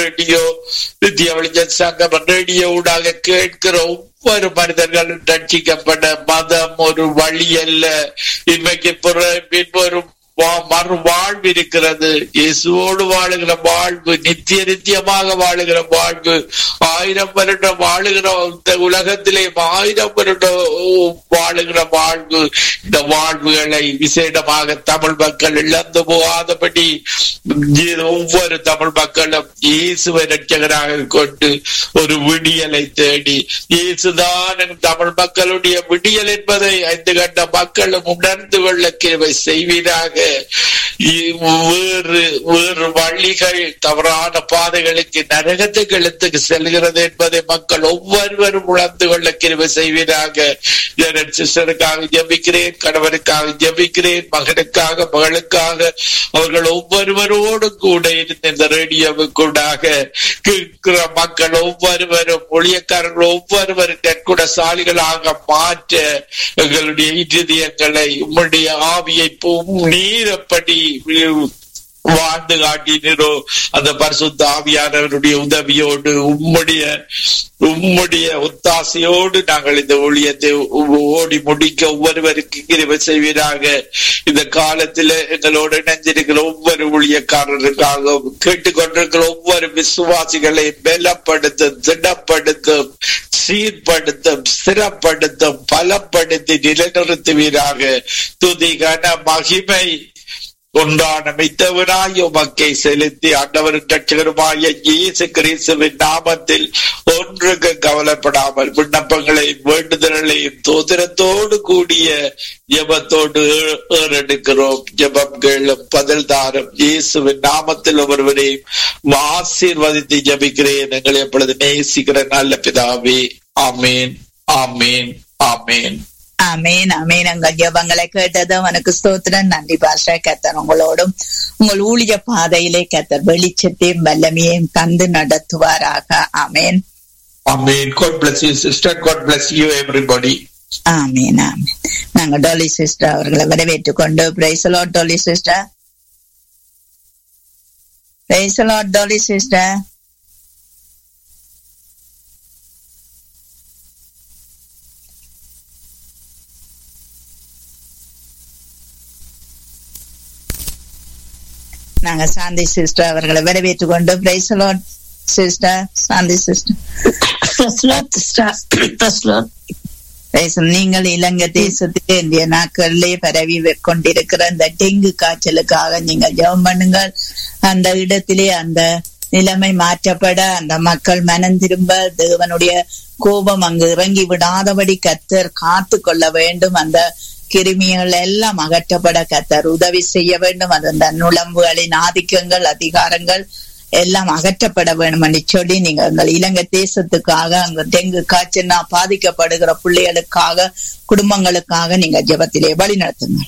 Radio நித்திய வெளிச்சம் சங்கம் ரேடியோ ஊடாக கேட்கிற ஒவ்வொரு மனிதர்களும் ரட்சிக்கப்பட மதம் ஒரு வழி அல்ல இன்றைக்கு பிற ஒரு வா- மறு வாழ்வு இருக்கிறது இயேசுவோடு வாழுகிற வாழ்வு நித்திய நித்தியமாக வாழுகிற வாழ்வு ஆயிரம் வருடம் வாழுகிற இந்த உலகத்திலே ஆயிரம் வருடம் வாழுகிற வாழ்வு இந்த வாழ்வுகளை விசேடமாக தமிழ் மக்கள் இழந்து போகாதபடி ஒவ்வொரு தமிழ் மக்களும் இயேசுவை ரட்சகராக கொண்டு ஒரு விடியலை தேடி இயேசுதான் என் தமிழ் மக்களுடைய விடியல் என்பதை ஐந்து கண்ட மக்களும் உணர்ந்து கொள்ள கிருபை செய்வீராக இ- வேறு வேறு வழிகள் தவறான பாதைகளுக்கு நரகத்துக்கு எழுத்துக்கு செல்கிறது என்பதை மக்கள் ஒவ்வொருவரும் உணர்ந்து கொள்ள கிருபை செய்வீராக என் சிஸ்டருக்காக ஜெபிக்கிறேன் கணவனுக்காக ஜெபிக்கிறேன் மகனுக்காக மகளுக்காக அவர்கள் ஒவ்வொருவரோடும் கூட இருந்த இந்த ரேடியோவுக்கூடாக கேட்கிற மக்கள் ஒவ்வொருவரும் ஒளியக்காரர்கள் ஒவ்வொருவரும் நற்குட சாலிகளாக மாற்ற எங்களுடைய இருதயங்களை உம்முடைய ஆவியை பூ- நீரப்படி வாழ்ந்து காட்டினோ அந்த பரிசுத்த ஆவியானவருடைய உதவியோடு உம்முடைய உம்முடைய ஒத்தாசையோடு நாங்கள் இந்த ஊழியத்தை ஓ- ஓடி முடிக்க ஒவ்வொருவருக்கு கிருபை செய்வீராக இந்த காலத்தில் எங்களோடு இணைஞ்சிருக்கிற ஒவ்வொரு ஊழியக்காரருக்காகவும் கேட்டுக்கொண்டிருக்கிற ஒவ்வொரு விசுவாசிகளை பலப்படுத்தும் திடப்படுத்தும் சீர்படுத்தும் ஸ்திரப்படுத்தும் பலப்படுத்தி நிலைநிறுத்துவீராக துதி கன மகிமை உண்டான மித்தவனாய் உமக்கை செலுத்தி ஆண்டவரும் ரட்சகருமாய இயேசு கிறிஸ்துவின் நாமத்தில் ஒன்றுக்கு கவலைப்படாமல் விண்ணப்பங்களை வேண்டுதல்களையும் தோதிரத்தோடு கூடிய ஜெபத்தோடு ஏ- ஏறெடுக்கிறோம் ஜெபம் கேளும் பதில் தாரும் இயேசுவின் நாமத்தில் ஒருவரையும் ஆசீர்வதித்து ஜெபிக்கிறேன் எங்களை எப்பொழுது நேசிக்கிற நல்ல பிதாவே ஆமேன் ஆமேன் ஆமேன் அமேன் அமேன் உங்கள் ஜெபங்களை கேட்டது உனக்கு ஸ்தோத்திரம் நன்றி பாஷா கத்தர் உங்களோடும் உங்கள் ஊழிய பாதையிலே கத்தர் வெளிச்சத்தையும் வல்லமையையும் தந்து நடத்துவாராக அமேன் Amen. God bless you, sister. God bless you, everybody. ஆமீன் ஆமீன் நாங்க டோலி சிஸ்டர் அவர்களை வரவேற்றுக் கொண்டு praise Lord Dolly sister praise Lord Dolly sister நாங்க சாந்தி சிஸ்டர் அவர்களை வரவேற்றுக் கொண்டு praise Lord sister Shanthi sister Praise Lord, sister. Praise Lord. பேசும் நீங்கள் இலங்கை தேசத்திலே இந்திய நாட்களிலே பரவி வெ- கொண்டிருக்கிற இந்த டெங்கு காய்ச்சலுக்காக நீங்கள் ஜெபம் பண்ணுங்கள் அந்த இடத்திலே அந்த நிலைமை மாற்றப்பட அந்த மக்கள் மனம் திரும்ப தேவனுடைய கோபம் அங்கு இறங்கி விடாதபடி கத்தர் காத்து கொள்ள வேண்டும் அந்த கிருமிகள் எல்லாம் அகற்றப்பட கத்தர் உதவி செய்ய வேண்டும் அது அந்த நுழம்புகளின் ஆதிக்கங்கள் அதிகாரங்கள் எல்லாம் அகற்றப்பட வேண்டும் என்று சொல்லி நீங்க எங்கள் இலங்கை தேசத்துக்காக அங்க டெங்கு காய்ச்சல்னா பாதிக்கப்படுகிற பிள்ளைகளுக்காக குடும்பங்களுக்காக நீங்க ஜெபத்திலே வழி நடத்துங்க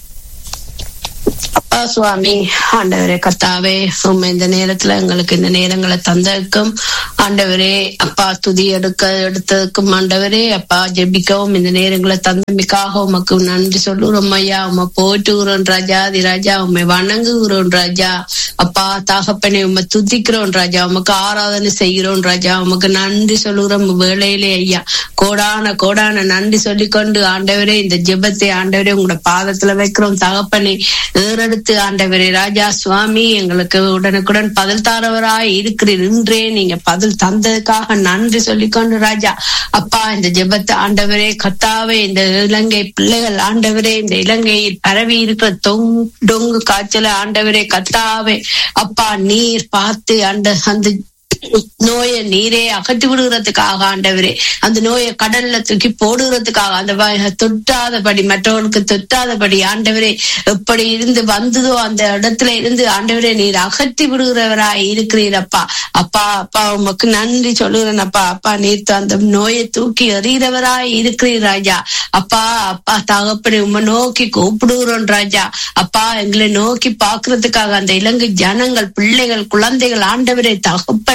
அப்பா சுவாமி ஆண்டவரே கத்தாவே உண்மை இந்த நேரத்துல எங்களுக்கு இந்த நேரங்களை தந்ததுக்கும் ஆண்டவரே அப்பா துதி எடுக்க எடுத்ததுக்கும் ஆண்டவரே அப்பா ஜெபிக்கவும் இந்த நேரங்களை தந்தமைக்காக உமக்கு நன்றி சொல்லுறோம் ஐயா உமை போற்றுகிறோம் ராஜா தி ராஜா உண்மை வணங்குகிறோம் ராஜா அப்பா தகப்பனை உண்மை துதிக்கிறோம் ராஜா உமக்கு ஆராதனை செய்கிறோம் ராஜா உமக்கு நன்றி சொல்லுகிறோம் வேளையிலே ஐயா கோடான கோடான நன்றி சொல்லிக்கொண்டு ஆண்டவரே இந்த ஜெபத்தை ஆண்டவரே உங்களோட பாதத்துல வைக்கிறோம் தகப்பனை ஏறெடுத்து ஆண்டவரே ராஜா சுவாமி எங்களுக்கு உடனுக்குடன் பதில் தாரவராய் இருக்கிறீர் இன்றே நீங்க பதில் தந்ததுக்காக நன்றி சொல்லிக்கொண்டு ராஜா அப்பா இந்த ஜெபத்தை ஆண்டவரே கத்தாவே இந்த இலங்கை பிள்ளைகள் ஆண்டவரே இந்த இலங்கையில் பரவி இருக்கிற தொங் டொங்கு காய்ச்சல ஆண்டவரே கத்தாவே அப்பா நீர் பார்த்து அந்த அந்த நோயை நீரே அகற்றி விடுகிறதுக்காக ஆண்டவரே அந்த நோயை கடல்ல தூக்கி போடுகிறதுக்காக அந்த வ- தொட்டாதபடி மற்றவர்களுக்கு தொட்டாதபடி ஆண்டவரே எப்படி இருந்து வந்ததோ அந்த இடத்துல இருந்து ஆண்டவரே நீர் அகற்றி விடுகிறவராய் இருக்கிறீர் அப்பா அப்பா அப்பா உமக்கு நன்றி சொல்லுகிறேன் அப்பா அப்பா நீர் அந்த நோயை தூக்கி எறிகிறவராய் இருக்கிறீர் ராஜா அப்பா அப்பா தகப்பனை உம்மை நோக்கி கூப்பிடுகிறோம் ராஜா அப்பா எங்களை நோக்கி பாக்குறதுக்காக அந்த இலங்கை ஜனங்கள் பிள்ளைகள் குழந்தைகள் ஆண்டவரே தகப்பனே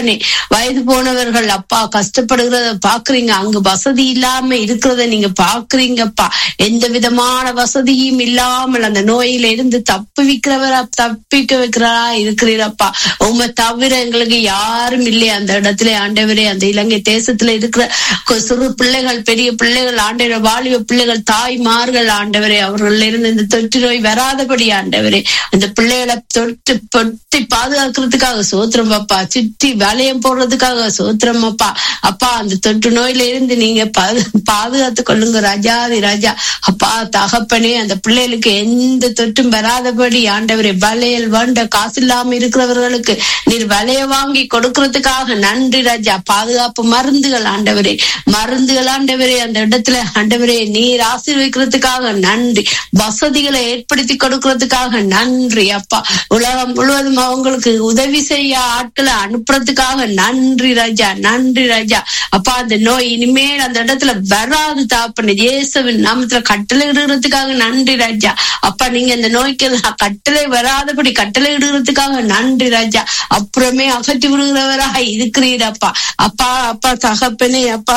வயது போனவர்கள் அப்பா கஷ்டப்படுகிறத பாக்குறீங்க அங்க வசதி இல்லாம இருக்கிறத நீங்க பாக்குறீங்கப்பா எந்த விதமான வசதியும் இல்லாமல் அந்த நோயில இருந்து தப்பு வைக்கிறவரா தப்பிக்க வைக்கிறா இருக்கிறீரப்பா உண்மை தவிர எங்களுக்கு யாரும் இல்லையே அந்த இடத்துல ஆண்டவரே அந்த இலங்கை தேசத்துல இருக்கிற கொ- சிறு பிள்ளைகள் பெரிய பிள்ளைகள் ஆண்டவர் வாலிப பிள்ளைகள் தாய்மார்கள் ஆண்டவரே அவர்கள் இருந்து இந்த தொற்று நோய் வராதபடி ஆண்டவரே அந்த பிள்ளைகளை தொட்டு பொட்டி பாதுகாக்கிறதுக்காக சோத்திரம் அப்பா சுற்றி வளையம் போடுறதுக்காக சோத்திரம் அப்பா அப்பா அந்த தொற்று நோயில இருந்து நீங்க பாது- பாதுகாத்து கொள்ளுங்க ராஜாதி ராஜா அப்பா தகப்பனே அந்த பிள்ளைகளுக்கு எந்த தொற்றும் வராதபடி ஆண்டவரே வளையல் வண்ட காசு இல்லாம இருக்கிறவர்களுக்கு நீர் வளைய வாங்கி கொடுக்கறதுக்காக நன்றி ராஜா பாதுகாப்பு மருந்துகள் ஆண்டவரே மருந்துகள் ஆண்டவரே அந்த இடத்துல ஆண்டவரே நீர் ஆசீர்வதிக்கிறதுக்காக நன்றி வசதிகளை ஏற்படுத்தி கொடுக்கறதுக்காக நன்றி அப்பா உலகம் முழுவதும் அவங்களுக்கு உதவி செய்ய ஆட்களை அனுப்புறதுக்காக நன்றி ராஜா நன்றி ராஜா அப்பா அந்த நோய் இனிமேல் அந்த இடத்துல வராது தாப்பன இயேசுவின் நாமத்துல கட்டளை இடுறதுக்காக நன்றி ராஜா அப்பா நீங்க இந்த நோய்க்கு கட்டளை வராதபடி கட்டளை இடுறதுக்காக நன்றி ராஜா அப்புறமே அகற்றி விடுகிறவராக இருக்கிறீரப்பா அப்பா அப்பா தகப்பனே அப்பா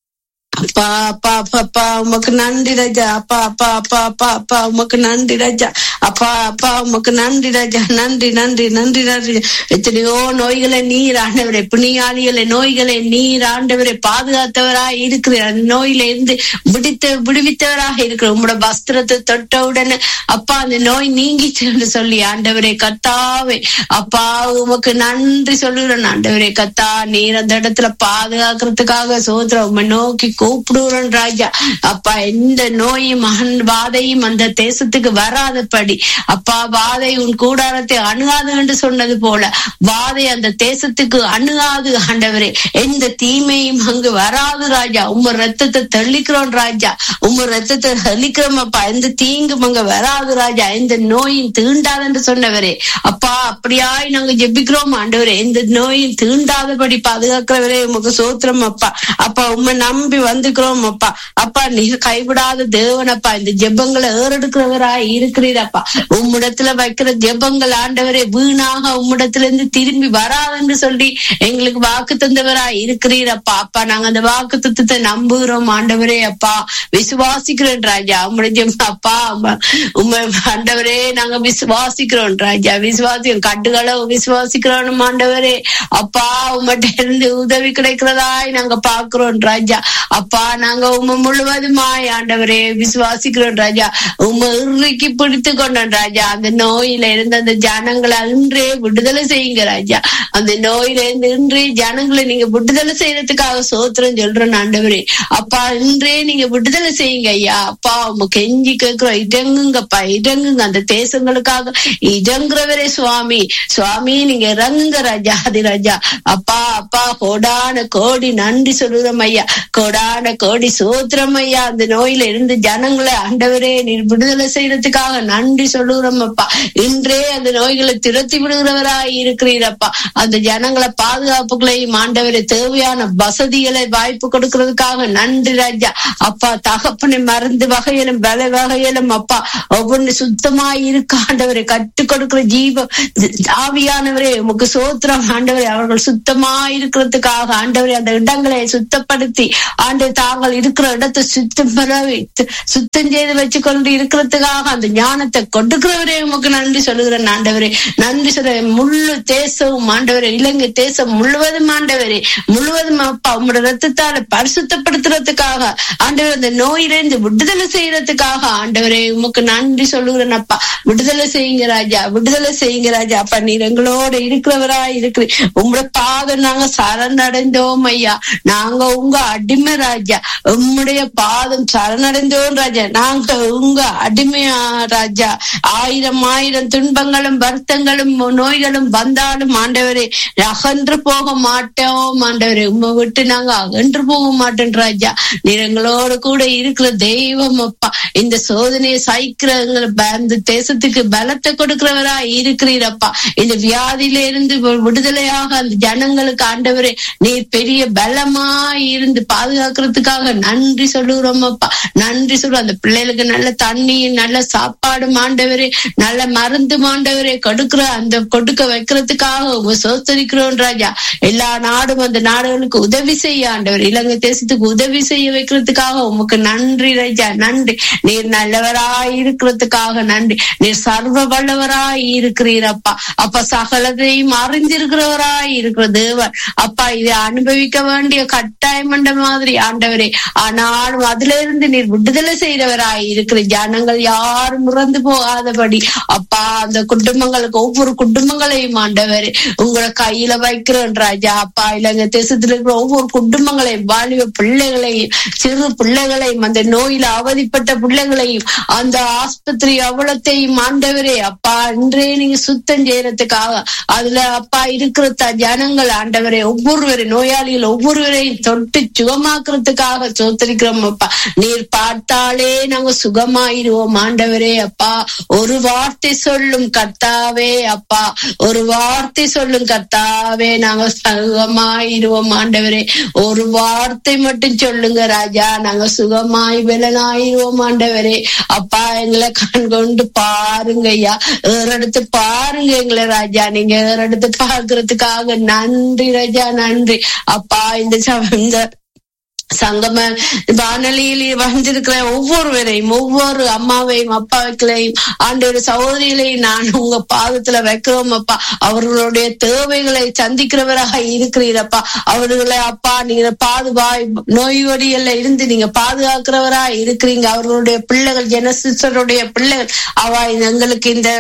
அப்பா அப்பா அப்பா அப்பா உமக்கு நன்றி ராஜா அப்பா அப்பா அப்பா அப்பா அப்பா உமக்கு நன்றி ராஜா அப்பா அப்பா உமக்கு நன்றி ராஜா நன்றி நன்றி நன்றி நன்றி எத்தனையோ நோய்களை நீர் ஆண்டவரே புனியாளிகளை நோய்களை நீர் ஆண்டவரை பாதுகாத்தவராய் இருக்கிற அந்த நோயில இருந்து விடுத்த விடுவித்தவராக இருக்கிற உங்களோட வஸ்திரத்தை தொட்ட உடனே அப்பா அந்த நோய் நீங்கிச்சுன்னு சொல்லி ஆண்டவரே கத்தாவே அப்பா உமக்கு நன்றி சொல்லுறேன் ஆண்டவரே கத்தா நீர் அந்த இடத்துல பாதுகாக்கிறதுக்காக சோதரம் உம்மை நோக்கி கூப்பிடுறோம் ராஜா அப்பா எந்த நோயும் மகன் வாதையும் அந்த தேசத்துக்கு வராதபடி அப்பா வாதை உன் கூடாரத்தை அணுகாது என்று சொன்னது போல வாதை அந்த தேசத்துக்கு அணுகாது ஆண்டவரே எந்த தீமையும் அங்கு வராது ராஜா உம்ம ரத்தத்தை தெளிக்கிறோம் ராஜா உம்ம ரத்தத்தை தெளிக்கிறோம் அப்பா எந்த தீங்கும் அங்க வராது ராஜா எந்த நோயும் தீண்டாது என்று சொன்னவரே அப்பா அப்படியாய் நாங்க ஜெபிக்கிறோம் ஆண்டவரே எந்த நோயும் தீண்டாதபடி பாதுகாக்கிறவரே உமக்கு சோத்திரம் அப்பா அப்பா உம்மை நம்பி வந்துக்கிறோம் அப்பா அப்பா நீங்க கைவிடாத தேவனப்பா இந்த ஜெபங்களை ஏறெடுக்கிறவராய் இருக்கிறீரப்பா உம்மிடத்துல வைக்கிற ஜெபங்கள் ஆண்டவரே வீணாக உம்மிடத்துல இருந்து திரும்பி வராதுன்னு சொல்லி எங்களுக்கு வாக்கு தந்தவராய் இருக்கிறீரப்பா அப்பா நாங்க அந்த வாக்கு தத்துவத்தை நம்புகிறோம் ஆண்டவரே அப்பா விசுவாசிக்கிறோம் ராஜா உம்முடைய ஜெபம் அப்பா உம்ம- உம்மை ஆண்டவரே நாங்க விசுவாசிக்கிறோம் ராஜா விசுவாசிக்கிறோம் கட்டுகளை விசுவாசிக்கிறோம் ஆண்டவரே அப்பா உம்மட்ட இருந்து உதவி கிடைக்கிறதாய் நாங்க பாக்குறோம் ராஜா அப்பா நாங்க உம்ம முழுவதுமாய் ஆண்டவரே விசுவாசிக்கிறோம் ராஜா உம்ம இறுக்கி பிடித்து கொண்டோம் ராஜா அந்த நோயில இருந்து அந்த ஜனங்களை இன்றே விடுதலை செய்யுங்க ராஜா அந்த நோயில இருந்து இன்றே ஜனங்களை நீங்க விடுதலை செய்யறதுக்காக சோத்திரம் சொல்றோம் ஆண்டவரே அப்பா இன்றே நீங்க விடுதலை செய்யுங்க ஐயா அப்பா உம கெஞ்சி கேட்கிறோம் இடங்குங்கப்பா இடங்குங்க அந்த தேசங்களுக்காக இடங்குறவரே சுவாமி சுவாமி நீங்க இறங்க ராஜா ஆதி ராஜா அப்பா அப்பா கோடான கோடி நன்றி சொல்லுறோம் ஐயா கோடான கோடி சோத்திரம் ஐயா அந்த நோயில இருந்து ஜனங்களை ஆண்டவரே நீர் விடுதலை செய்யறதுக்காக நன்றி சொல்லுகிறோம் அப்பா இன்றே அந்த நோய்களை திரத்தி விடுகிறவராய் இருக்கிறீரப்பா அந்த ஜனங்களை பாதுகாப்புகளையும் ஆண்டவரே தேவையான வசதிகளை வாய்ப்பு கொடுக்கறதுக்காக நன்றி ராஜா அப்பா தகப்பனை மருந்து வகையிலும் பல வகையிலும் அப்பா ஒவ்வொன்னு சுத்தமாய் இருக்க ஆண்டவரை கற்றுக் கொடுக்கிற ஜீவ ஆவியானவரே உமக்கு சோத்திரம் ஆண்டவரே அவர்கள் சுத்தமாய் இருக்கிறதுக்காக ஆண்டவரே அந்த இடங்களை சுத்தப்படுத்தி ஆண்டு தாங்கள் இருக்கிற இடத்தை சுத்தம் பண்ண- சுத்தம் செய்து வச்சு கொண்டு இருக்கிறதுக்காக அந்த ஞானத்தை கொடுக்கிறவரே உமக்கு நன்றி சொல்லுகிறேன் ஆண்டவரே நன்றி சொல்றேன் முழு தேசமும் ஆண்டவரே இலங்கை தேசம் முழுவதும் ஆண்டவரே முழுவதும் அப்பா உங்களோட ரத்தத்தால பரிசுத்தப்படுத்துறதுக்காக ஆண்டவர் அந்த நோயிலிருந்து விடுதலை செய்யறதுக்காக ஆண்டவரே உமக்கு நன்றி சொல்லுகிறேன் அப்பா விடுதலை செய்யுங்க ராஜா விடுதலை செய்யுங்க ராஜா அப்பா நீர் எங்களோட இருக்கிறவரா இருக்கிற உங்களோட பாதம் நாங்க சரணடைந்தோம் ஐயா நாங்க உங்க அடிமை ராஜா உம்முடைய பாதம் சரணடைந்தோம் ராஜா நாங்க உங்க அடிமையா ராஜா ஆயிரம் ஆயிரம் துன்பங்களும் வருத்தங்களும் நோய்களும் வந்தாலும் ஆண்டவரே அகன்று போக மாட்டோம் ஆண்டவரே உம்மை விட்டு நாங்க அகன்று போக மாட்டோம் ராஜா நீர் எங்களோட கூட இருக்கிற தெய்வம் அப்பா இந்த சோதனையை சகிக்கிற எங்களை ப- இந்த தேசத்துக்கு பலத்தை கொடுக்கிறவரா இருக்கிறீரப்பா இந்த வியாதியில இருந்து வி- விடுதலையாக அந்த ஜனங்களுக்கு ஆண்டவரே நீர் பெரிய பலமாய் இருந்து பாதுகாக்கிறதுக்காக நன்றி சொல்லுகிறோம் அப்பா நன்றி சொல்றோம் அந்த பிள்ளைகளுக்கு நல்ல தண்ணி நல்ல சாப்பாடு மாண்டவரே நல்ல மருந்து மாண்டவரே கொடுக்கிற அந்த கொடுக்க வைக்கிறதுக்காக உங்க சோத்தரிக்கிறோம் ராஜா எல்லா நாடும் அந்த நாடுகளுக்கு உதவி செய்ய ஆண்டவர் இலங்கை தேசத்துக்கு உதவி செய்ய வைக்கிறதுக்காக உமக்கு நன்றி ராஜா நன்றி நீர் நல்லவராய் இருக்கிறதுக்காக நன்றி நீர் சர்வ வல்லவராய் இருக்கிறீரப்பா அப்ப சகலத்தையும் அறிந்திருக்கிறவராய் இருக்கிற தேவன் அப்பா இதை அனுபவிக்க வேண்டிய கட்டாயம் என்ற மாதிரி ஆண்டவரே ஆனாலும் அதுல இருந்து நீர் விடுதலை செய்தவராய் இருக்கிற ஜனங்கள் யாரும் இறந்து போகாதபடி அப்பா அந்த குடும்பங்களுக்கு ஒவ்வொரு குடும்பங்களையும் ஆண்டவரே உங்களை கையில வைக்கிறோம் ராஜா அப்பா இலங்கை தேசத்துல இருக்கிற ஒவ்வொரு குடும்பங்களையும் வாலிப பிள்ளைகளையும் சிறு பிள்ளைகளையும் அந்த நோயில அவதிப்பட்ட பிள்ளைகளையும் அந்த ஆஸ்பத்திரி அவலத்தையும் ஆண்டவரே அப்பா இன்றே நீங்க சுத்தம் செய்யறதுக்காக அதுல அப்பா இருக்கிற த- ஜனங்கள் ஆண்டவரே ஒவ்வொருவரை நோயாளிகள் ஒவ்வொருவரையும் தொட்டு சுகமாக்குறதுக்காக சோத்தரிக்கிறோம் அப்பா நீர் பார்த்தாலே நாங்க சுகமாயிருவோம் ஆண்டவரே அப்பா ஒரு வார்த்தை சொல்லும் கர்த்தாவே அப்பா ஒரு வார்த்தை சொல்லும் கர்த்தாவே நாங்க சுகமாயிருவோம் ஆண்டவரே ஒரு வார்த்தை மட்டும் சொல்லுங்க ராஜா நாங்க சுகமாய் விலனாயிருவோம் ஆண்டவரே அப்பா எங்களை கண் கொண்டு பாருங்க ஐயா ஏறெடுத்து பாருங்க எங்களை ராஜா நீங்க ஏறெடுத்து பாக்குறதுக்காக நன்றி ராஜா நன்றி அப்பா இந்த ச- இந்த சங்கம வானொலியில் வந்திருக்கிற ஒவ்வொருவரையும் ஒவ்வொரு அம்மாவையும் அப்பாக்களையும் ஆண்டவர் சகோதரிகளையும் நான் உங்க பாதத்துல வைக்கிறோம் அப்பா அவர்களுடைய தேவைகளை சந்திக்கிறவராக இருக்கிறீரப்பா அவர்களை அப்பா நீங்க பாதுகாய் நோய்வடிகள்ல இருந்து நீங்க பாதுகாக்கிறவரா இருக்கிறீங்க அவர்களுடைய பிள்ளைகள் ஜெனசிஸ்டருடைய பிள்ளைகள் அவ எங்களுக்கு இந்த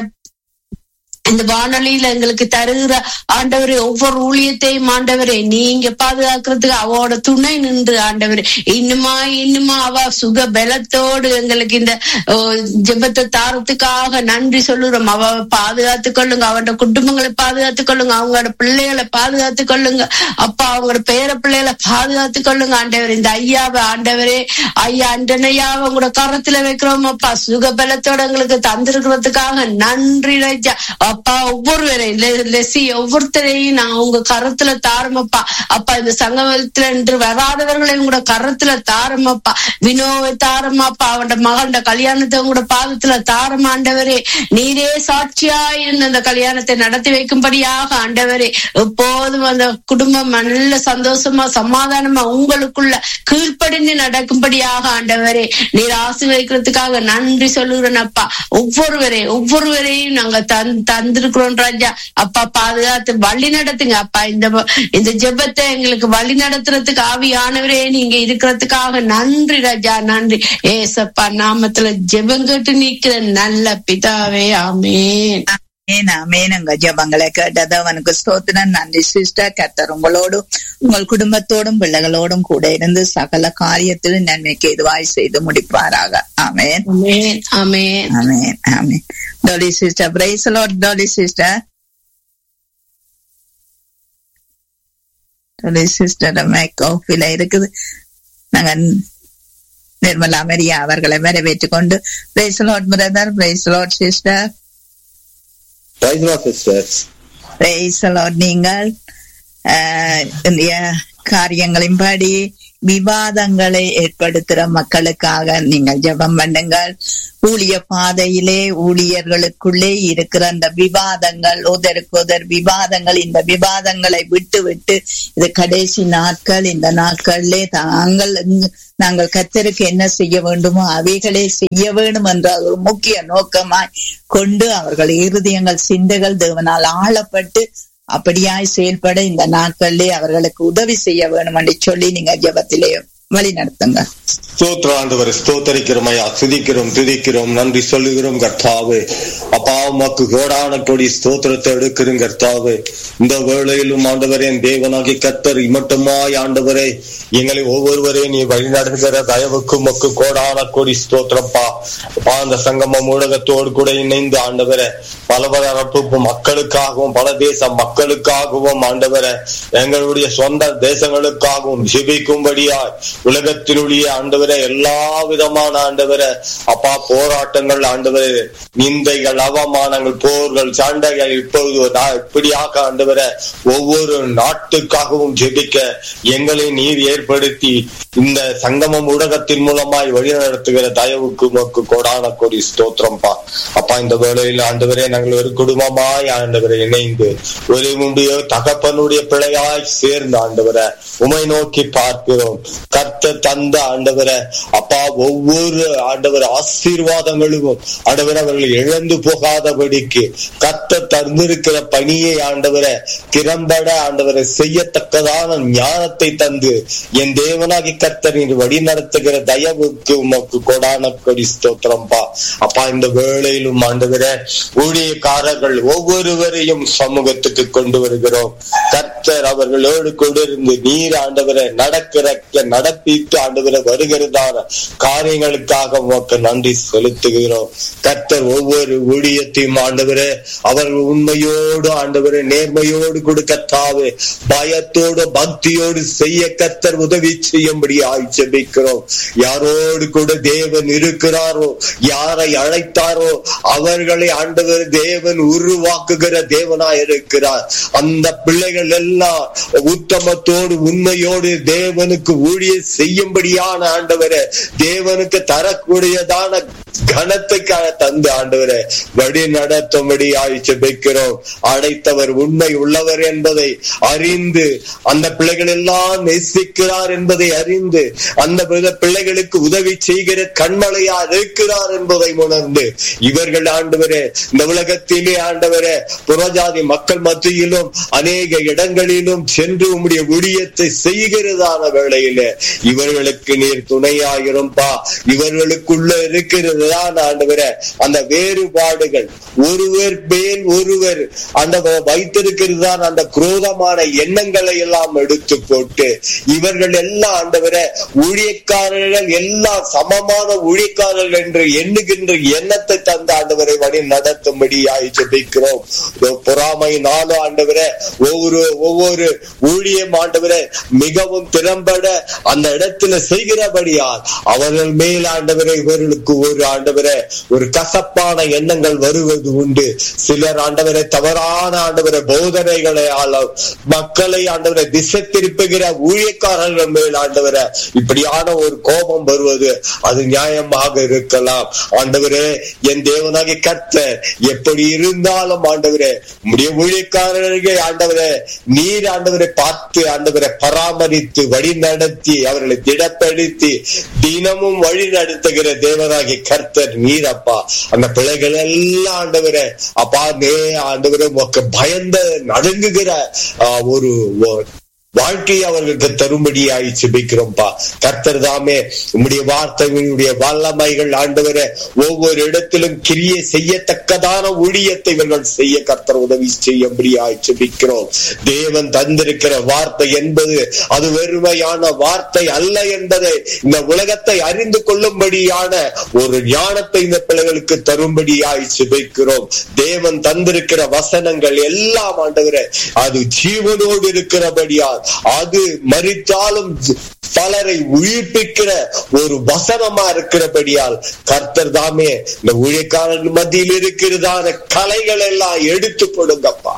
இந்த வானொலியில எங்களுக்கு தருகிற ஆண்டவரே ஒவ்வொரு ஊழியத்தையும் ஆண்டவரே நீங்க பாதுகாக்கிறதுக்கு அவளோட துணை நின்று ஆண்டவரே இன்னுமா இன்னுமா அவ சுக பலத்தோடு எங்களுக்கு இந்த ஓ, ஜெபத்தை தாரத்துக்காக நன்றி சொல்லுறோம் அவ பாதுகாத்துக் கொள்ளுங்க அவனோட குடும்பங்களை பாதுகாத்துக் கொள்ளுங்க அவங்களோட பிள்ளைகளை பாதுகாத்துக் கொள்ளுங்க அப்பா அவங்களோட பேர பிள்ளைகளை பாதுகாத்துக் கொள்ளுங்க ஆண்டவர் இந்த ஐயாவை ஆண்டவரே ஐயா அண்டனையாவை உங்களோட கரத்துல வைக்கிறோம் அப்பா சுக பலத்தோட எங்களுக்கு தந்திருக்கிறதுக்காக நன்றி ராஜா அப்பா ஒவ்வொருவரையும் லெ- லெசி ஒவ்வொருத்தரையும் நான் உங்க கரத்துல தாரமப்பா அப்பா இந்த சங்கமத்துல என்று வராதவர்களை உங்களோட கரத்துல தாரமப்பா வினோவை தாரமாப்பா அவனோட மகண்ட கல்யாணத்தை உங்களோட பாதத்துல தாரமாண்டவரே நீரே சாட்சியா இருந்த அந்த கல்யாணத்தை நடத்தி வைக்கும்படியாக ஆண்டவரே எப்போதும் அந்த குடும்பம் நல்ல சந்தோஷமா சமாதானமா உங்களுக்குள்ள கீழ்ப்படிந்து நடக்கும்படியாக ஆண்டவரே நீர் ஆசீர்வதிக்கிறதுக்காக நன்றி சொல்லுகிறேன் அப்பா ஒவ்வொருவரை ஒவ்வொருவரையும் நாங்க தந் தந்திருக்கிறோம் ராஜா அப்பா பாதுகாத்து வழி நடத்துங்க அப்பா இந்த வ- இந்த ஜெபத்தை எங்களுக்கு வழி நடத்துறதுக்கு ஆவியானவரே நீங்க இருக்கிறதுக்காக நன்றி ராஜா நன்றி ஏசப்பா நாமத்துல ஜெபம் கேட்டு நிக்கிற நல்ல பிதாவே ஆமென் ஆமென், ஆமென். உங்க ஜெபங்களை கேட்டது அவனுக்கு ஸ்தோத்திரம் நன்றி சிஸ்டர் கர்த்தர் உங்களோடும் உங்கள் குடும்பத்தோடும் பிள்ளைகளோடும் கூட இருந்து சகல காரியத்திலும் நன்மைக்கு எதுவாய் செய்து முடிப்பாராக amen amen amen amen amen Dolly sister praise Lord Dolly sister Dolly sister மேக் ஆஃபில இருக்குது நாங்க நிர்மலா மரியா அவர்களை வரவேற்றுக் கொண்டு praise Lord brother praise Lord sister Praise the Lord, sisters. Praise the Lord. நீங்கள் ஆஹ், இந்திய காரியங்களின்படி விவாதங்களை ஏற்படுத்துற மக்களுக்காக நீங்கள் ஜெபம் பண்ணுங்கள் ஊழிய பாதையிலே ஊழியர்களுக்குள்ளே இருக்கிற அந்த விவாதங்கள் ஒதற்கொதர் விவாதங்கள் இந்த விவாதங்களை விட்டு விட்டு இது கடைசி நாட்கள் இந்த நாட்களிலே தாங்கள் இங்கு- நாங்கள் கத்தருக்கு என்ன செய்ய வேண்டுமோ அவைகளே செய்ய வேண்டும் என்ற ஒரு முக்கிய நோக்கமாய் கொண்டு அவர்கள் இருதயங்கள் சிந்தைகள் தேவனால் ஆளப்பட்டு அப்படியாய் செயல்பட இந்த நாட்களிலே அவர்களுக்கு உதவி செய்ய வேணும் என்று சொல்லி நீங்க ஜெபத்திலே வழி நடத்துங்க ஸ்தோத்திர ஆண்டவரை ஸ்தோத்தரிக்கிறோம் ஐயா துதிக்கிறோம் துதிக்கிறோம் நன்றி சொல்லுகிறோம் கர்த்தாவே அப்பா உமக்கு கோடான கொடி ஸ்தோத்திரத்தை எடுக்கிறோம் கர்த்தாவே இந்த வேளையிலும் ஆண்டவரே என் தேவனாகி கர்த்தர் இமட்டுமாய் ஆண்டவரே எங்களை ஒவ்வொருவரையும் நீ வழிநடத்துகிற தயவுக்கு உமக்கு கோடான கொடி ஸ்தோத்திரப்பா அப்பா அந்த சங்கமம் ஊடகத்தோடு கூட இணைந்து ஆண்டவரே பல பல தரப்பு மக்களுக்காகவும் பல தேச மக்களுக்காகவும் ஆண்டவரே எங்களுடைய சொந்த தேசங்களுக்காகவும் ஜெபிக்கும்படியாய் உலகத்தினுடைய ஆண்டவரை எல்லா விதமான ஆண்டவரை அப்பா போராட்டங்கள் ஆண்டவரை நிந்தைகள் அவமானங்கள் போர்கள் சண்டைகள் இப்பொழுது நா- இப்படியாக ஆண்டவரை ஒவ்வொரு நாட்டுக்காகவும் ஜெபிக்க எங்களை நீர் ஏற்படுத்தி இந்த சங்கமம் ஊடகத்தின் மூலமாய் வழிநடத்துகிற தயவுக்கு உமக்கு கோடான கோடி ஸ்தோத்திரம்பா அப்பா இந்த வேளையில் ஆண்டவரே நாங்கள் ஒரு குடும்பமாய் ஆண்டவரை இணைந்து ஒரு உடைய தகப்பனுடைய பிள்ளையாய் சேர்ந்து ஆண்டவரை உமை நோக்கி பார்க்கிறோம் கர்த்த தந்த ஆண்டவரை அப்பா ஒவ்வொரு ஆண்டவர் ஆசீர்வாதங்களும் ஆண்டவர் அவர்கள் இழந்து போகாதபடிக்கு கர்த்த தந்திருக்கிற பணியை ஆண்டவரை திறம்பட ஆண்டவரை செய்யத்தக்கதான ஞானத்தை தந்து என் தேவனாகி கர்த்தர் நீர் வழி நடத்துகிற தயவுக்கு உமக்கு கொடான கொடி ஸ்தோத்திரம்பா அப்பா இந்த வேளையிலும் ஆண்டவரே ஊழியக்காரர்கள் ஒவ்வொருவரையும் சமூகத்துக்கு கொண்டு வருகிறோம் கர்த்தர் அவர்களோடு கூட இருந்து நீர் ஆண்டவரை நடக்கிற நடப்பித்து ஆண்டவரை வருகிறதான காரியங்களுக்காக உமக்கு நன்றி செலுத்துகிறோம் கர்த்தர் ஒவ்வொரு ஊழியத்தையும் ஆண்டவரே அவர்கள் உண்மையோடு ஆண்டவரை நேர்மையோடு கொடுக்கத்தாவே பயத்தோடு பக்தியோடு செய்ய கர்த்தர் உதவி செய்யும்படி ஆய்ச்சபிக்கிறோம் யாரோடு கூட தேவன் இருக்கிறாரோ யாரை அழைத்தாரோ அவர்களை ஆண்டவர் தேவன் உருவாக்குகிற தேவனாய் இருக்கிறார் அந்த பிள்ளைகள் எல்லாம் உத்தமத்தோடு உண்மையோடு தேவனுக்கு ஊழிய செய்யும்படியான ஆண்டவரை தேவனுக்கு தரக்கூடியதான கனத்துக்காக தந்த ஆண்டவரை வழி நடத்தும்படி ஆய்ச்சபிக்கிறோம் அழைத்தவர் உண்மை உள்ளவர் என்பதை அறிந்து அந்த பிள்ளைகள் எல்லாம் நேசிக்கிறார் என்பதை அறிந்து அந்த பிள்ளை- பிள்ளைகளுக்கு உதவி செய்கிற கண்மலையா இருக்கிறார் என்பதை உணர்ந்து இவர்கள் ஆண்டவரே இந்த உலகத்திலே ஆண்டவரே புறஜாதி மக்கள் மத்தியிலும் அநேக இடங்களிலும் சென்று உம்முடைய ஊழியத்தை செய்கிறதான வேளையிலே இவர்களுக்கு நீர் துணையாயிரும்பா இவர்களுக்குள்ள இருக்கிறதுதான் ஆண்டவரே அந்த வேறுபாடுகள் ஒருவர் மேல் ஒருவர் அந்த வைத்திருக்கிறது தான் அந்த குரோதமான எண்ணங்களை எல்லாம் எடுத்து போட்டு இவர்கள் எல்லாம் ஆண்டவரை ஊழியக்காரர்கள் எல்லாம் சமமான ஊழியக்காரர்கள் என்று எண்ணுகின்ற எண்ணத்தை தந்த ஆண்டவரை வழி நடத்தும்படி ஜெபிக்கிறோம் இதோ பொறாமை நாளும் ஆண்டவரை ஒவ்வொரு ஒவ்வொரு ஊழியம் ஆண்டவரை மிகவும் திறம்பட அந்த இடத்துல செய்கிறபடியால் அவர்கள் மேல் ஆண்டவரை இவர்களுக்கு ஒரு ஆண்டவரை ஒரு கசப்பான எண்ணங்கள் வருவது உண்டு சிலர் ஆண்டவரை தவறான ஆண்டவரை போதனைகளை ஆள- மக்களை ஆண்டவரை திசை திருப்புகிற ஊழியக்காரர்கள் மேல் ஆண்டவரை இப்படியான ஒரு கோபம் வருவது அது நியாயமாக இருக்கலாம் ஆண்டவரே என் தேவனாகிய கர்த்தர் எப்படி இருந்தாலும் ஆண்டவரே உம்முடைய ஊழியக்காரர்கள் ஆண்டவரே நீர் ஆண்டவரை பார்த்து ஆண்டவரை பராமரித்து வழி நடத்தி அவர்களை திடப்படுத்தி தினமும் வழி நடத்துகிற தேவனாகிய கர்த்தர் நீர் அப்பா அந்த பிள்ளைகள் எல்லாம் ஆண்டவரே அப்பா நே ஆண்டவரே உமக்கு பயந்த நடுங்குகிற ஆ, ஒரு ஒரு வாழ்க்கையை அவர்களுக்கு தரும்படியாய் செபிக்கிறோம்ப்பா கர்த்தர் தாமே உம்முடைய வார்த்தைகளுடைய வல்லமைகள் ஆண்டவரை ஒவ்வொரு இடத்திலும் கிரிய செய்யத்தக்கதான ஊழியத்தை இவர்கள் செய்ய கர்த்தர் உதவி செய்யும்படியாய் செபிக்கிறோம் தேவன் தந்திருக்கிற வார்த்தை என்பது அது வெறுமையான வார்த்தை அல்ல என்பதை இந்த உலகத்தை அறிந்து கொள்ளும்படியான ஒரு ஞானத்தை இந்த பிள்ளைகளுக்கு தரும்படியாய் செபிக்கிறோம் தேவன் தந்திருக்கிற வசனங்கள் எல்லாம் ஆண்டவரே அது ஜீவனோடு இருக்கிறபடியால் அது மறித்தாலும் பலரை உயிர்ப்பிக்கிற ஒரு வசனமா இருக்கிறபடியால் கர்த்தர் தாமே இந்த ஊழியக்காரர்கள் மத்தியில் இருக்கிறதான கலைகள் எல்லாம் எடுத்து கொடுங்கப்பா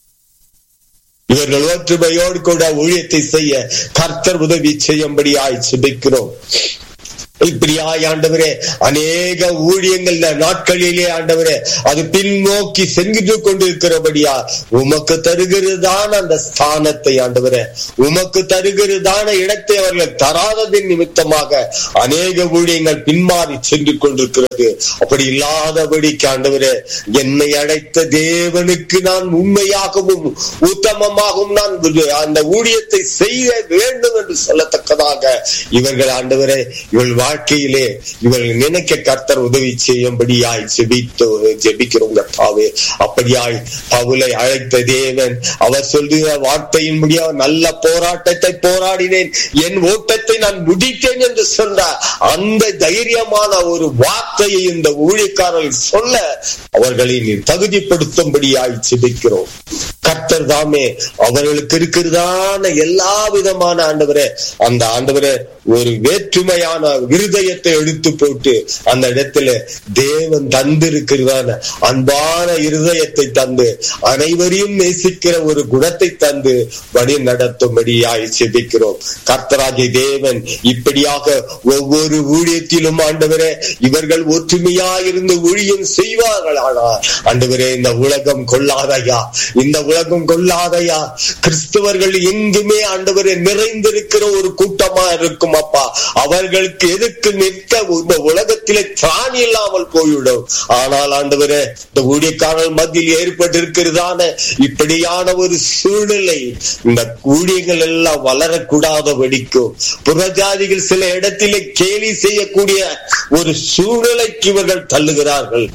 இவர்கள் ஒற்றுமையோடு கூட ஊழியத்தை செய்ய கர்த்தர் உதவி செய்யும்படியாய் சிபிக்கிறோம் இப்படியாய் ஆண்டவரே அநேக ஊழியங்கள் நாட்களிலே ஆண்டவரே அது பின்னோக்கி சென்று கொண்டிருக்கிறபடியா உமக்கு தருகிறதான அந்த ஸ்தானத்தை ஆண்டவரே உமக்கு தருகிறதான இடத்தை அவர்கள் தராததின் நிமித்தமாக அநேக ஊழியங்கள் பின்மாறி சென்று கொண்டிருக்கிறது அப்படி இல்லாதபடிக்கு ஆண்டவரே என்னை அழைத்த தேவனுக்கு நான் உண்மையாகவும் உத்தமமாகவும் நான் அந்த ஊழியத்தை செய்ய வேண்டும் என்று சொல்லத்தக்கதாக இவர்கள் ஆண்டவரே இவள் வாழ்க்கையிலே இவர்கள் நினைக்க கர்த்தர் உதவி செய்யும்படியாய் ஜெபித்து ஜெபிக்கிறோம் கர்த்தாவே அப்படியாய் பவுலை அழைத்த தேவன் அவர் சொல்லுகிற வார்த்தையின் முடிய நல்ல போராட்டத்தை போராடினேன் என் ஓட்டத்தை நான் முடித்தேன் என்று சொன்னார் அந்த தைரியமான ஒரு வார்த்தையை இந்த ஊழியக்காரர்கள் சொல்ல அவர்களை நீ தகுதிப்படுத்தும்படியாய் ஜெபிக்கிறோம் கர்த்தர் தாமே அவர்களுக்கு இருக்கிறதான எல்லா விதமான ஆண்டவரே அந்த ஆண்டவரே ஒரு வேற்றுமையான இருதயத்தை எடுத்து போட்டு அந்த இடத்துல தேவன் தந்திருக்கிறதான அன்பான இருதயத்தை தந்து அனைவரையும் நேசிக்கிற ஒரு குணத்தை தந்து வழி நடத்தும்படியாய் செபிக்கிறோம் கர்த்தராகிய தேவன் இப்படியாக ஒவ்வொரு ஊழியத்திலும் ஆண்டவரே இவர்கள் ஒற்றுமையாயிருந்து ஊழியம் செய்வார்கள் ஆனால் ஆண்டவரே இந்த உலகம் கொள்ளாதையா இந்த உலகம் கொள்ளாதையா கிறிஸ்தவர்கள் எங்குமே ஆண்டவரே நிறைந்திருக்கிற ஒரு கூட்டமா இருக்கும் அப்பா அவர்களுக்கு எதுக்கு நிற்க இந்த உலகத்திலே திராணி இல்லாமல் போய்விடும் ஆனால் ஆண்டவரே இந்த ஊழியக்காரர்கள் மத்தியில் ஏற்பட்டிருக்கிறதான இப்படியான ஒரு சூழ்நிலை இந்த ஊழியங்கள் எல்லாம் வளரக்கூடாதபடிக்கும் புறஜாதிகள் சில இடத்திலே கேலி செய்யக்கூடிய ஒரு சூழ்நிலைக்கு இவர்கள் தள்ளுகிறார்கள்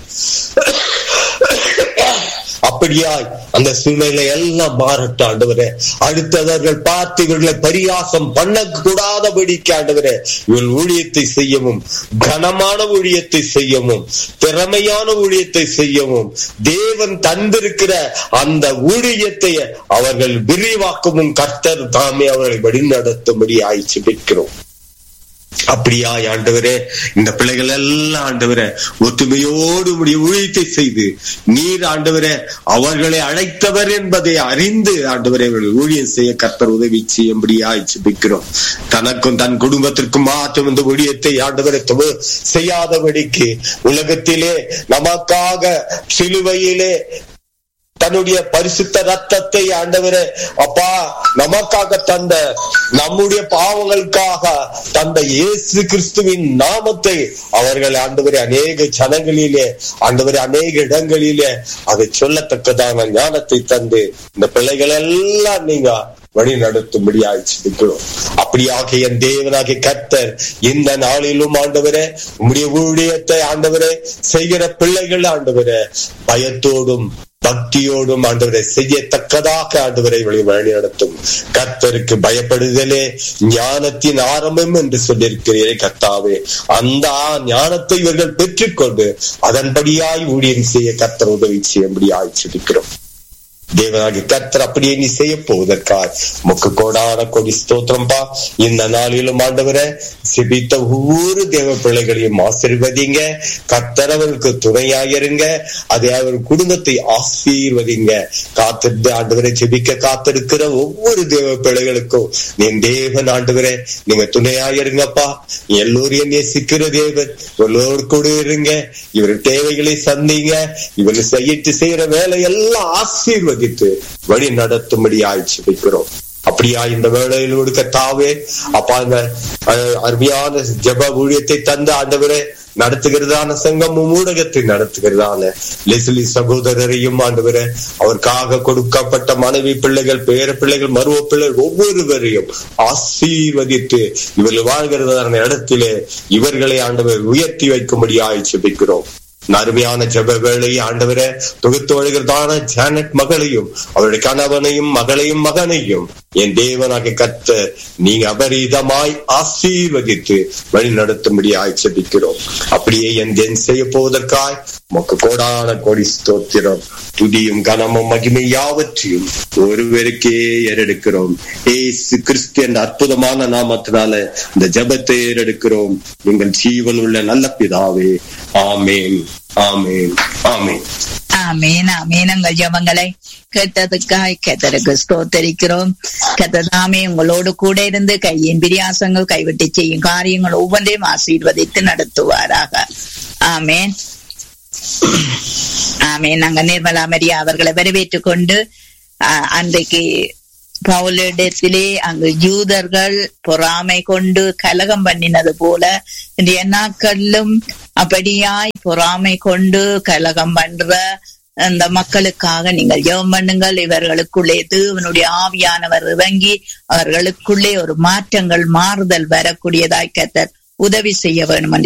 அப்படியாய் அந்த சூழ்நிலை எல்லாம் மாறட்டும் ஆண்டவரே அடுத்தவர்கள் பார்த்து இவர்களை பரியாசம் பண்ணக்கூடாதபடிக்கு ஆண்டவரே இவள் ஊழியத்தை செய்யவும் கனமான ஊழியத்தை செய்யவும் திறமையான ஊழியத்தை செய்யவும் தேவன் தந்திருக்கிற அந்த ஊழியத்தை அவர்கள் விரிவாக்கவும் கர்த்தர் தாமே அவர்களை வழிநடத்தும்படி ஆய்ச்சி பெற்கிறோம் அப்படியா ஆண்டவரே இந்த பிள்ளைகள் எல்லாம் ஆண்டவரே ஒற்றுமையோடு உடைய ஊழியத்தை செய்து நீர் ஆண்டவரே அவர்களை அழைத்தவர் என்பதை அறிந்து ஆண்டவரே அவர்கள் ஊழியம் செய்ய கர்த்தர் உதவி செய்யும்படியாய் ஜெபிக்கிறோம் தனக்கும் தன் குடும்பத்திற்கும் மாற்றம் இந்த ஊழியத்தை ஆண்டவரை துவ- செய்யாதபடிக்கு உலகத்திலே நமக்காக சிலுவையிலே தன்னுடைய பரிசுத்த ரத்தத்தை ஆண்டவரே அப்பா நமக்காக தந்த நம்முடைய பாவங்களுக்காக தந்த இயேசு கிறிஸ்துவின் நாமத்தை அவர்கள் ஆண்டவரே அநேக ஜனங்களிலே ஆண்டவரே அநேக இடங்களிலே அதை சொல்லத்தக்கதான ஞானத்தை தந்து இந்த பிள்ளைகள் எல்லாம் நீங்க வழி நடத்தும்படியாய் சிந்திக்கிறோம் அப்படியாக என் தேவனாகிய கர்த்தர் இந்த நாளிலும் ஆண்டவரே உம்முடைய ஊழியத்தை ஆண்டவரே செய்கிற பிள்ளைகள் ஆண்டவரே பயத்தோடும் பக்தியோடும் ஆண்டவரை செய்யத்தக்கதாக ஆண்டவரை வழி வழி நடத்தும் கர்த்தருக்கு பயப்படுதலே ஞானத்தின் ஆரம்பம் என்று சொல்லியிருக்கிறீரே கர்த்தாவே அந்த ஆ- ஞானத்தை இவர்கள் பெற்றுக்கொண்டு அதன்படியாய் ஊழியம் செய்ய கர்த்தர் உதவி செய்யும்படியாய் சிரிக்கிறோம் தேவனாகி கர்த்தர் அப்படியே நீ செய்ய போவதற்காய் முக்கு கோடான கொடி ஸ்தோத்திரம்பா இந்த நாளிலும் ஆண்டவரை சிபித்த ஒவ்வொரு தேவ பிள்ளைகளையும் ஆசீர்வதிங்க கர்த்தர் அவருக்கு துணையாயிருங்க அதை அவர் குடும்பத்தை ஆசீர்வதிங்க காத்திருந்து ஆண்டவரை ஜெபிக்க காத்திருக்கிற ஒவ்வொரு தேவ பிள்ளைகளுக்கும் நீ தேவன் ஆண்டவரே நீங்க துணையாயிருங்கப்பா நீ எல்லோரையும் நேசிக்கிற தேவன் எல்லோரு கூட இருங்க இவர் தேவைகளை சந்திங்க இவர் செய்யிட்டு செய்யற வேலை எல்லாம் ஆசீர்வதித்து வழி நடத்தும்படி ஆய்ச்சி வைக்கிறோம் அப்படியா இந்த வேளையில் கொடுக்க தாவே அப்பா இந்த அஹ், அருமையான ஜெப ஊழியத்தை தந்த ஆண்டவரே நடத்துகிறதான சங்கமும் ஊடகத்தை நடத்துகிறதான லெஸ்லி சகோதரரையும் ஆண்டவரே அவருக்காக கொடுக்கப்பட்ட மனைவி பிள்ளைகள் பேர பிள்ளைகள் மருவ பிள்ளைகள் ஒவ்வொருவரையும் ஆசீர்வதித்து இவர்கள் வாழ்கிறதான இடத்திலே இவர்களை ஆண்டவர் உயர்த்தி வைக்கும்படியாய் ஜெபிக்கிறோம் இந்த அருமையான ஜெப வேளையை ஆண்டவரே தொகுத்து வருகிறதான ஜானட் மகளையும் அவருடைய கணவனையும் மகளையும் மகனையும் என் தேவனாக கத்த நீங்க அபரீதமாய் ஆசீர்வதித்து வழி நடத்தும்படி ஆய்ச்சபிக்கிறோம் அப்படியே என் தென் செய்ய போவதற்காய் மொக்க கோடான கோடி ஸ்தோத்திரம் துதியும் கனமும் மகிமை யாவற்றையும் ஒருவருக்கே ஏறெடுக்கிறோம் ஏசு கிறிஸ்து என்ற அற்புதமான நாமத்தினால இந்த ஜெபத்தை ஏறெடுக்கிறோம் உங்கள் ஜீவன் உள்ள நல்ல பிதாவே ஆமேன் ஆமேன் ஆமேன் ஆமீன் ஆமீன் உங்கள் ஜபங்களை கேட்டதுக்காய் கத்தருக்கு ஸ்தோத்தரிக்கிறோம் கத்ததாமே உங்களோடு கூட இருந்து கையின் பிரியாசங்கள் கைவிட்டு செய்யும் காரியங்கள் ஒவ்வொன்றையும் ஆசீர்வதித்து நடத்துவாராக ஆமேன் ஆமேன் நாங்க நிர்மலா மரியா அவர்களை வரவேற்றுக் கொண்டு ஆஹ், அன்றைக்கு பவுலிடத்திலே அங்கு யூதர்கள் பொறாமை கொண்டு கலகம் பண்ணினது போல இன்றைய நாட்களிலும் அப்படியாய் பொறாமை கொண்டு கலகம் பண்ற அந்த மக்களுக்காக நீங்கள் ஜெபம் பண்ணுங்கள் இவர்களுக்குள்ளே தேவனுடைய ஆவியானவர் இறங்கி அவர்களுக்குள்ளே ஒரு மாற்றங்கள் மாறுதல் வரக்கூடியதாய் கத்தர் உதவி செய்ய வேணும் என்று